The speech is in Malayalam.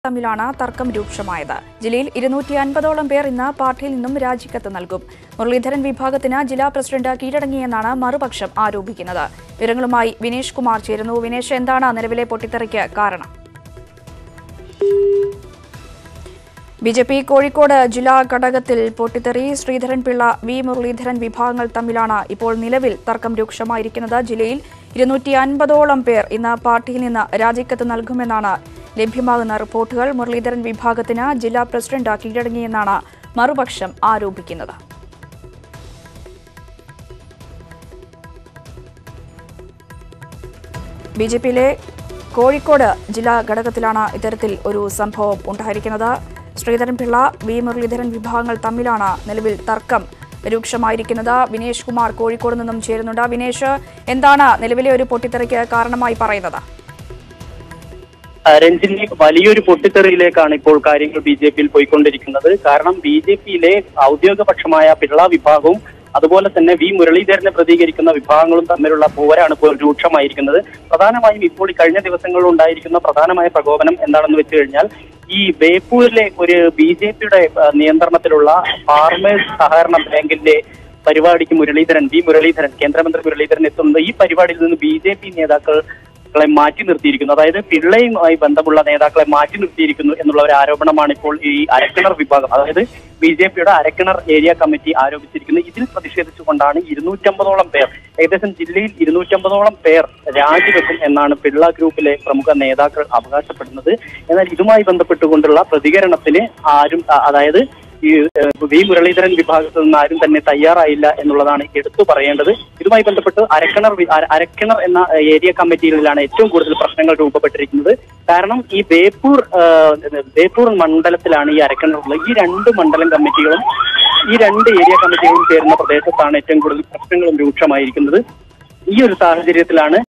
തമ്മിലാണ് തർക്കം രൂക്ഷമായത് ജില്ലയിൽ ഇരുന്നൂറ്റി അൻപതോളം പേർ ഇന്ന് പാർട്ടിയിൽ നിന്നും രാജിക്കത്ത് നൽകും മുരളീധരൻ വിഭാഗത്തിന് ജില്ലാ പ്രസിഡന്റ് കീഴടങ്ങിയെന്നാണ് മറുപക്ഷം ആരോപിക്കുന്നത് വിവരങ്ങളുമായി വിനേഷ് കുമാർ ചേരുന്നു വിനേഷ് എന്താണ് നിലവിലെ പൊട്ടിത്തെറിക്ക് കാരണം ബി ജെ പി കോഴിക്കോട് ജില്ലാ ഘടകത്തിൽ പൊട്ടിത്തെറി ശ്രീധരൻപിള്ള വി മുരളീധരൻ വിഭാഗങ്ങൾ തമ്മിലാണ് ഇപ്പോൾ നിലവിൽ തർക്കം രൂക്ഷമായിരിക്കുന്നത് ജില്ലയിൽ ഇരുന്നൂറ്റി അൻപതോളം പേർ ഇന്ന് പാർട്ടിയിൽ നിന്ന് രാജിക്കത്ത് നൽകുമെന്നാണ് ലഭ്യമാകുന്ന റിപ്പോർട്ടുകൾ മുരളീധരൻ വിഭാഗത്തിന് ജില്ലാ പ്രസിഡന്റ് കീഴടങ്ങിയെന്നാണ് മറുപക്ഷം ആരോപിക്കുന്നത് ബി ജെ പിയിലെ കോഴിക്കോട് ജില്ലാ ഘടകത്തിലാണ് ഇത്തരത്തിൽ ഒരു സംഭവം ഉണ്ടായിരിക്കുന്നത് ശ്രീധരൻപിള്ള വി മുരളീധരൻ വിഭാഗങ്ങൾ തമ്മിലാണ് നിലവിൽ തർക്കം രൂക്ഷമായിരിക്കുന്നത് വിനേഷ് കുമാർ കോഴിക്കോട് നിന്നും ചേരുന്നുണ്ട് വിനേഷ് എന്താണ് നിലവിലെ ഒരു പൊട്ടിത്തെറിക്ക് കാരണമായി പറയുന്നത് ആ, രഞ്ജിനി വലിയൊരു പൊട്ടിത്തെറിയിലേക്കാണ് ഇപ്പോൾ കാര്യങ്ങൾ ബി ജെ പിയിൽ പോയിക്കൊണ്ടിരിക്കുന്നത് കാരണം ബി ജെ പിയിലെ ഔദ്യോഗിക പക്ഷമായ പിള്ള വിഭാഗവും അതുപോലെ തന്നെ വി മുരളീധരനെ പ്രതികരിക്കുന്ന വിഭാഗങ്ങളും തമ്മിലുള്ള പോരാണ് ഇപ്പോൾ രൂക്ഷമായിരിക്കുന്നത് പ്രധാനമായും ഇപ്പോൾ ഈ കഴിഞ്ഞ ദിവസങ്ങളിൽ ഉണ്ടായിരിക്കുന്ന പ്രധാനമായ പ്രകോപനം എന്താണെന്ന് വെച്ച് കഴിഞ്ഞാൽ ഈ ബേപ്പൂരിലെ ഒരു ബി ജെ പിയുടെ നിയന്ത്രണത്തിലുള്ള ഫാർമേഴ്സ് സഹകരണ ബാങ്കിന്റെ പരിപാടിക്ക് മുരളീധരൻ വി മുരളീധരൻ കേന്ദ്രമന്ത്രി മുരളീധരൻ എത്തുന്നത് ഈ പരിപാടിയിൽ നിന്ന് ബി ജെ പി നേതാക്കൾ നേതാക്കളെ മാറ്റി നിർത്തിയിരിക്കുന്നു അതായത് പിള്ളയുമായി ബന്ധമുള്ള നേതാക്കളെ മാറ്റി നിർത്തിയിരിക്കുന്നു എന്നുള്ള ഒരു ആരോപണമാണ് ഇപ്പോൾ ഈ അരക്കിണർ വിഭാഗം അതായത് ബി ജെ പിയുടെ അരക്കിണർ ഏരിയ കമ്മിറ്റി ആരോപിച്ചിരിക്കുന്നത് ഇതിൽ പ്രതിഷേധിച്ചുകൊണ്ടാണ് ഇരുന്നൂറ്റമ്പതോളം പേർ ഏകദേശം ജില്ലയിൽ ഇരുന്നൂറ്റമ്പതോളം പേർ രാജിവെക്കും എന്നാണ് പിള്ള ഗ്രൂപ്പിലെ പ്രമുഖ നേതാക്കൾ അവകാശപ്പെടുന്നത് എന്നാൽ ഇതുമായി ബന്ധപ്പെട്ടുകൊണ്ടുള്ള പ്രതികരണത്തിന് ആരും അ- അതായത് ഈ ഏഹ്, വി മുരളീധരൻ വിഭാഗത്തിൽ നിന്ന് ആരും തന്നെ തയ്യാറായില്ല എന്നുള്ളതാണ് എടുത്തു പറയേണ്ടത് ഇതുമായി ബന്ധപ്പെട്ട് അരക്കിണർ വി- അര- അരക്കിണർ എന്ന ഏരിയ കമ്മിറ്റികളിലാണ് ഏറ്റവും കൂടുതൽ പ്രശ്നങ്ങൾ രൂപപ്പെട്ടിരിക്കുന്നത് കാരണം ഈ ബേപ്പൂർ ഏഹ്, ബേപ്പൂർ മണ്ഡലത്തിലാണ് ഈ അരക്കിണർ ഉള്ളത് ഈ രണ്ട് മണ്ഡലം കമ്മിറ്റികളും ഈ രണ്ട് ഏരിയ കമ്മിറ്റികളും ചേരുന്ന പ്രദേശത്താണ് ഏറ്റവും കൂടുതൽ പ്രശ്നങ്ങളും രൂക്ഷമായിരിക്കുന്നത് ഈ ഒരു സാഹചര്യത്തിലാണ്